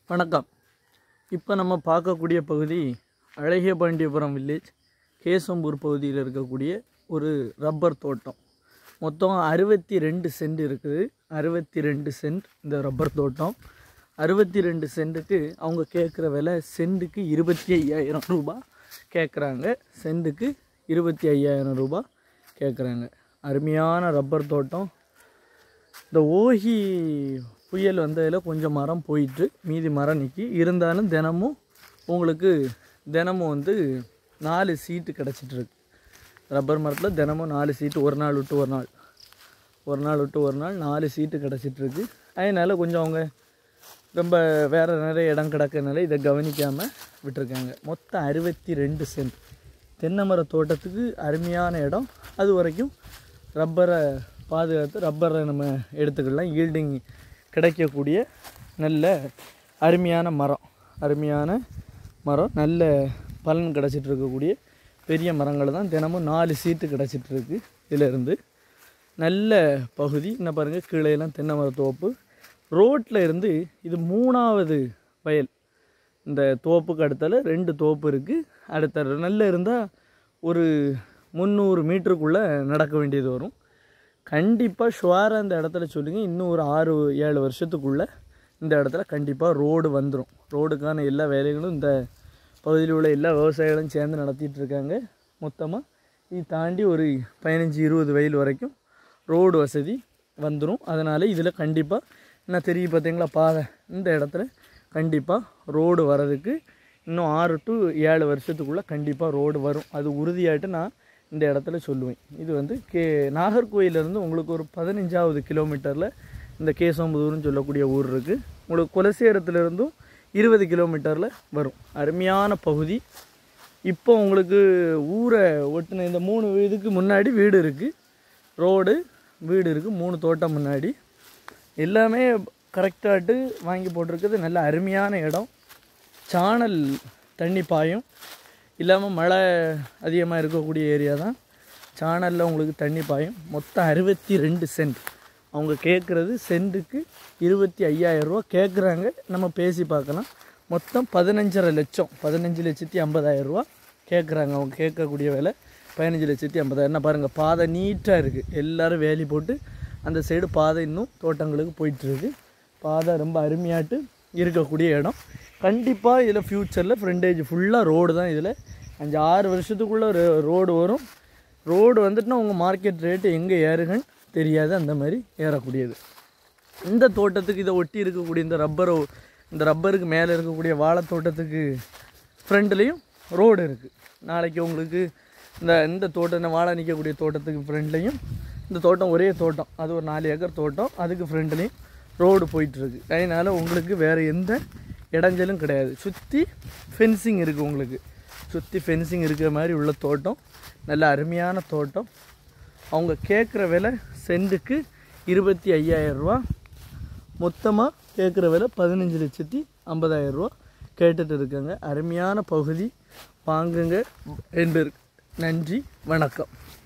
வணக்கம் இப்போ நம்ம பார்க்கக்கூடிய பகுதி அழகியபாண்டியபுரம் வில்லேஜ் கேசம்பூர் பகுதியில் இருக்கக்கூடிய ஒரு ரப்பர் தோட்டம் மொத்தம் அறுபத்தி ரெண்டு சென்ட் இருக்குது அறுபத்தி ரெண்டு சென்ட் இந்த ரப்பர் தோட்டம் அறுபத்தி ரெண்டு சென்ட்டுக்கு அவங்க கேட்குற விலை சென்ட்டுக்கு இருபத்தி ஐயாயிரம் ரூபாய் கேட்குறாங்க சென்ட்டுக்கு இருபத்தி ஐயாயிரம் ரூபாய் கேட்குறாங்க அருமையான ரப்பர் தோட்டம் இந்த ஓஹி புயல் வந்ததில் கொஞ்சம் மரம் போயிட்டு மீதி மரம் நிற்கி இருந்தாலும் தினமும் உங்களுக்கு தினமும் வந்து நாலு சீட்டு கிடச்சிட்ருக்கு ரப்பர் மரத்தில் தினமும் நாலு சீட்டு ஒரு நாள் விட்டு ஒரு நாள் ஒரு நாள் விட்டு ஒரு நாள் நாலு சீட்டு கிடச்சிட்ருக்கு அதனால் கொஞ்சம் அவங்க ரொம்ப வேறு நிறைய இடம் கிடக்கிறதுனால இதை கவனிக்காமல் விட்டுருக்காங்க மொத்தம் அறுபத்தி ரெண்டு சென்ட் தென்னை மர தோட்டத்துக்கு அருமையான இடம் அது வரைக்கும் ரப்பரை பாதுகாத்து ரப்பரை நம்ம எடுத்துக்கலாம் ஈல்டிங் கிடைக்கக்கூடிய நல்ல அருமையான மரம் அருமையான மரம் நல்ல பலன் கிடச்சிட்டு இருக்கக்கூடிய பெரிய மரங்கள் தான் தினமும் நாலு சீட்டு கிடச்சிட்ருக்கு இதிலேருந்து நல்ல பகுதி என்ன பாருங்கள் கீழேலாம் தென்னை மர தோப்பு ரோட்டில் இருந்து இது மூணாவது வயல் இந்த தோப்புக்கு அடுத்தால ரெண்டு தோப்பு இருக்குது அடுத்த நல்ல இருந்தால் ஒரு முந்நூறு மீட்டருக்குள்ளே நடக்க வேண்டியது வரும் கண்டிப்பாக ஷுவாராக இந்த இடத்துல சொல்லுங்கள் இன்னும் ஒரு ஆறு ஏழு வருஷத்துக்குள்ளே இந்த இடத்துல கண்டிப்பாக ரோடு வந்துடும் ரோடுக்கான எல்லா வேலைகளும் இந்த பகுதியில் உள்ள எல்லா விவசாயிகளும் சேர்ந்து நடத்திட்டு இருக்காங்க மொத்தமாக இது தாண்டி ஒரு பதினஞ்சு இருபது வயல் வரைக்கும் ரோடு வசதி வந்துடும் அதனால் இதில் கண்டிப்பாக என்ன தெரியும் பார்த்தீங்களா பாதை இந்த இடத்துல கண்டிப்பாக ரோடு வர்றதுக்கு இன்னும் ஆறு டு ஏழு வருஷத்துக்குள்ளே கண்டிப்பாக ரோடு வரும் அது உறுதியாയിട്ട് நான் இந்த இடத்துல சொல்லுவேன் இது வந்து கே நாகர்கோயிலேருந்து உங்களுக்கு ஒரு பதினஞ்சாவது கிலோமீட்டரில் இந்த கேசம்புதூர்னு சொல்லக்கூடிய ஊர் இருக்குது உங்களுக்கு குலசேரத்துலேருந்தும் இருபது கிலோமீட்டரில் வரும் அருமையான பகுதி இப்போ உங்களுக்கு ஊரை ஒட்டின இந்த மூணு இதுக்கு முன்னாடி வீடு இருக்குது ரோடு வீடு இருக்குது மூணு தோட்டம் முன்னாடி எல்லாமே கரெக்டாட்டு வாங்கி போட்டிருக்குது நல்ல அருமையான இடம் சாணல் தண்ணி பாயும் இல்லாமல் மழை அதிகமாக இருக்கக்கூடிய ஏரியா தான் சாணலில் உங்களுக்கு தண்ணி பாயும் மொத்தம் அறுபத்தி ரெண்டு சென்ட் அவங்க கேட்குறது சென்ட்டுக்கு இருபத்தி ஐயாயிரரூவா கேட்குறாங்க நம்ம பேசி பார்க்கலாம் மொத்தம் பதினஞ்சரை லட்சம் பதினஞ்சு லட்சத்தி ஐம்பதாயிரரூவா கேட்குறாங்க அவங்க கேட்கக்கூடிய விலை பதினஞ்சு லட்சத்தி ஐம்பதாயிரம் என்ன பாருங்கள் பாதை நீட்டாக இருக்குது எல்லோரும் வேலி போட்டு அந்த சைடு பாதை இன்னும் தோட்டங்களுக்கு போயிட்டுருக்கு பாதை ரொம்ப அருமையாட்டு இருக்கக்கூடிய இடம் கண்டிப்பாக இதில் ஃப்யூச்சரில் ஃப்ரண்டேஜ் ஃபுல்லாக ரோடு தான் இதில் அஞ்சு ஆறு வருஷத்துக்குள்ளே ரோடு வரும் ரோடு வந்துட்டுனா உங்கள் மார்க்கெட் ரேட்டு எங்கே ஏறுகன்னு தெரியாது அந்த மாதிரி ஏறக்கூடியது இந்த தோட்டத்துக்கு இதை ஒட்டி இருக்கக்கூடிய இந்த ரப்பரை இந்த ரப்பருக்கு மேலே இருக்கக்கூடிய வாழை தோட்டத்துக்கு ஃப்ரண்ட்லேயும் ரோடு இருக்குது நாளைக்கு உங்களுக்கு இந்த இந்த தோட்டம் இந்த வாழை நிற்கக்கூடிய தோட்டத்துக்கு ஃப்ரண்ட்லேயும் இந்த தோட்டம் ஒரே தோட்டம் அது ஒரு நாலு ஏக்கர் தோட்டம் அதுக்கு ஃப்ரண்ட்லேயும் ரோடு போயிட்டுருக்கு அதனால் உங்களுக்கு வேறு எந்த இடைஞ்சலும் கிடையாது சுற்றி ஃபென்சிங் இருக்குது உங்களுக்கு சுற்றி ஃபென்சிங் இருக்கிற மாதிரி உள்ள தோட்டம் நல்ல அருமையான தோட்டம் அவங்க கேட்குற விலை சென்ட்டுக்கு இருபத்தி ஐயாயிரரூவா மொத்தமாக கேட்குற விலை பதினஞ்சு லட்சத்தி ஐம்பதாயிரரூவா கேட்டுட்டு இருக்காங்க அருமையான பகுதி வாங்குங்க என்பதற்கு நன்றி வணக்கம்